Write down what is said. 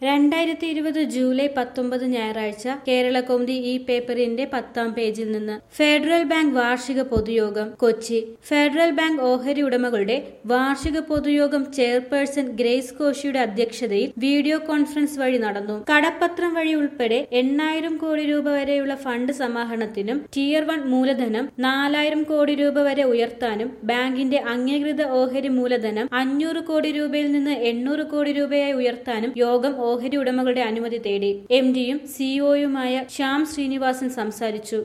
രണ്ടായിരത്തി ഇരുപത് ജൂലൈ പത്തൊമ്പത് ഞായറാഴ്ച കേരള കൗമുദി ഈ പേപ്പറിന്റെ പത്താം പേജിൽ നിന്ന് ഫെഡറൽ ബാങ്ക് വാർഷിക പൊതുയോഗം കൊച്ചി ഫെഡറൽ ബാങ്ക് ഓഹരി ഉടമകളുടെ വാർഷിക പൊതുയോഗം ചെയർപേഴ്സൺ ഗ്രേസ് കോശിയുടെ അധ്യക്ഷതയിൽ വീഡിയോ കോൺഫറൻസ് വഴി നടന്നു കടപ്പത്രം വഴി ഉൾപ്പെടെ എണ്ണായിരം കോടി രൂപ വരെയുള്ള ഫണ്ട് സമാഹരണത്തിനും ടിയർ വൺ മൂലധനം നാലായിരം കോടി രൂപ വരെ ഉയർത്താനും ബാങ്കിന്റെ അംഗീകൃത ഓഹരി മൂലധനം അഞ്ഞൂറ് കോടി രൂപയിൽ നിന്ന് എണ്ണൂറ് കോടി രൂപയായി ഉയർത്താനും യോഗം ഓഹരി ഉടമകളുടെ അനുമതി തേടി എം ഡിയും സിഇഒയുമായ ശ്യാം ശ്രീനിവാസൻ സംസാരിച്ചു